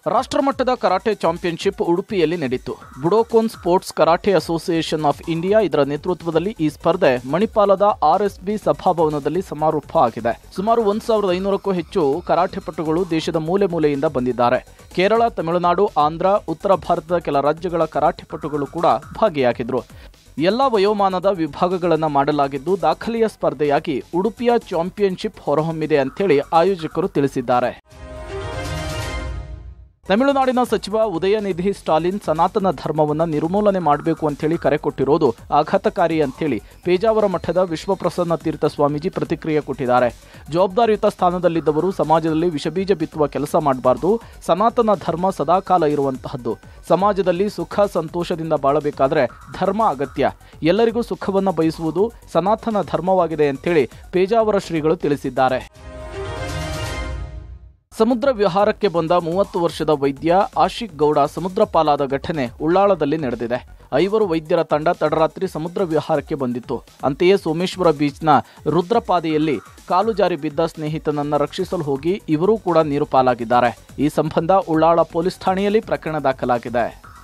ರಾಷ್ಟ್ರಮಟ್ಟದ karate championship ಉಡುಪಿಯಲ್ಲಿ ನಡೆಯಿತು Budokan sports karate association of India ಇದರ ನೇತೃತ್ವದಲ್ಲಿ ಈ ಸ್ಪರ್ಧೆ ಮಣಿಪಾಲದ ಆರ್ಎಸ್ಬಿ ಸಭಾಭವನದಲ್ಲಿ ಸಮಾರೋಪ ಆಗಿದೆ ಸುಮಾರು ಒಂದ್ ಸಾವಿರದ ಐನೂರಕ್ಕೂ ಹೆಚ್ಚು ಕರಾಟೆ ಪಟುಗಳು ದೇಶದ ಮೂಲೆ ಮೂಲೆಯಿಂದ ಬಂದಿದ್ದಾರೆ ಕೇರಳ ತಮಿಳುನಾಡು ಆಂಧ್ರ ಉತ್ತರ ಭಾರತದ ಕೆಲ ರಾಜ್ಯಗಳ ಕರಾಟೆ ಪಟುಗಳು ಕೂಡ ಭಾಗಿಯಾಗಿದ್ರು ಎಲ್ಲ ವಯೋಮಾನದ ವಿಭಾಗಗಳನ್ನು ಮಾಡಲಾಗಿದ್ದು ದಾಖಲೆಯ ಸ್ಪರ್ಧೆಯಾಗಿ ಉಡುಪಿಯ ಚಾಂಪಿಯನ್ಶಿಪ್ ಹೊರಹೊಮ್ಮಿದೆ ಅಂತೇಳಿ ಆಯೋಜಕರು ತಿಳಿಸಿದ್ದಾರೆ ತಮಿಳುನಾಡಿನ ಸಚಿವ ಉದಯನಿಧಿ ಸ್ಟಾಲಿನ್ ಸನಾತನ ಧರ್ಮವನ್ನು ನಿರ್ಮೂಲನೆ ಮಾಡಬೇಕು ಅಂತೇಳಿ ಕರೆ ಕೊಟ್ಟಿರೋದು ಆಘಾತಕಾರಿ ಅಂತೇಳಿ ಪೇಜಾವರ ಮಠದ ವಿಶ್ವಪ್ರಸನ್ನ ತೀರ್ಥ ಸ್ವಾಮೀಜಿ ಪ್ರತಿಕ್ರಿಯೆ ಕೊಟ್ಟಿದ್ದಾರೆ ಜವಾಬ್ದಾರಿಯುತ ಸ್ಥಾನದಲ್ಲಿದ್ದವರು ಸಮಾಜದಲ್ಲಿ ವಿಷಬೀಜ ಬಿತ್ತುವ ಕೆಲಸ ಮಾಡಬಾರ್ದು ಸನಾತನ ಧರ್ಮ ಸದಾಕಾಲ ಇರುವಂತಹದ್ದು ಸಮಾಜದಲ್ಲಿ ಸುಖ ಸಂತೋಷದಿಂದ ಬಾಳಬೇಕಾದ್ರೆ ಧರ್ಮ ಅಗತ್ಯ ಎಲ್ಲರಿಗೂ ಸುಖವನ್ನು ಬಯಸುವುದು ಸನಾತನ ಧರ್ಮವಾಗಿದೆ ಅಂತೇಳಿ ಪೇಜಾವರ ಶ್ರೀಗಳು ತಿಳಿಸಿದ್ದಾರೆ ಸಮುದ್ರ ವಿಹಾರಕ್ಕೆ ಬಂದ ಮೂವತ್ತು ವರ್ಷದ ವೈದ್ಯ ಆಶಿಕ್ ಗೌಡ ಸಮುದ್ರ ಪಾಲಾದ ಘಟನೆ ಉಳ್ಳಾಳದಲ್ಲಿ ನಡೆದಿದೆ ಐವರು ವೈದ್ಯರ ತಂಡ ತಡರಾತ್ರಿ ಸಮುದ್ರ ವಿಹಾರಕ್ಕೆ ಬಂದಿತ್ತು ಅಂತೆಯೇ ಸೋಮೇಶ್ವರ ಬೀಚ್ನ ರುದ್ರಪಾದೆಯಲ್ಲಿ ಕಾಲು ಜಾರಿ ಬಿದ್ದ ಸ್ನೇಹಿತನನ್ನ ರಕ್ಷಿಸಲು ಹೋಗಿ ಇವರೂ ಕೂಡ ನೀರು ಪಾಲಾಗಿದ್ದಾರೆ ಈ ಸಂಬಂಧ ಉಳ್ಳಾಳ ಪೊಲೀಸ್ ಠಾಣೆಯಲ್ಲಿ ಪ್ರಕರಣ ದಾಖಲಾಗಿದೆ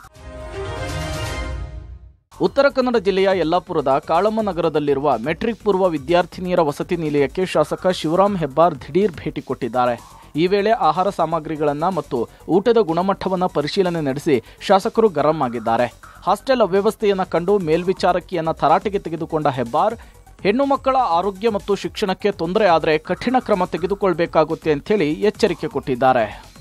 ಉತ್ತರ ಕನ್ನಡ ಜಿಲ್ಲೆಯ ಯಲ್ಲಾಪುರದ ಕಾಳಮ್ಮ ನಗರದಲ್ಲಿರುವ ಮೆಟ್ರಿಕ್ ಪೂರ್ವ ವಿದ್ಯಾರ್ಥಿನಿಯರ ವಸತಿ ನಿಲಯಕ್ಕೆ ಶಾಸಕ ಶಿವರಾಂ ಹೆಬ್ಬಾರ್ ದಿಢೀರ್ ಭೇಟಿ ಕೊಟ್ಟಿದ್ದಾರೆ ಈ ವೇಳೆ ಆಹಾರ ಸಾಮಗ್ರಿಗಳನ್ನು ಮತ್ತು ಊಟದ ಗುಣಮಟ್ಟವನ್ನು ಪರಿಶೀಲನೆ ನಡೆಸಿ ಶಾಸಕರು ಗರಂ ಆಗಿದ್ದಾರೆ ಹಾಸ್ಟೆಲ್ ಅವ್ಯವಸ್ಥೆಯನ್ನು ಕಂಡು ಮೇಲ್ವಿಚಾರಕಿಯನ್ನ ತರಾಟೆಗೆ ತೆಗೆದುಕೊಂಡ ಹೆಬ್ಬಾರ್ ಹೆಣ್ಣು ಮಕ್ಕಳ ಆರೋಗ್ಯ ಮತ್ತು ಶಿಕ್ಷಣಕ್ಕೆ ತೊಂದರೆ ಆದರೆ ಕಠಿಣ ಕ್ರಮ ತೆಗೆದುಕೊಳ್ಬೇಕಾಗುತ್ತೆ ಅಂತೇಳಿ ಎಚ್ಚರಿಕೆ ಕೊಟ್ಟಿದ್ದಾರೆ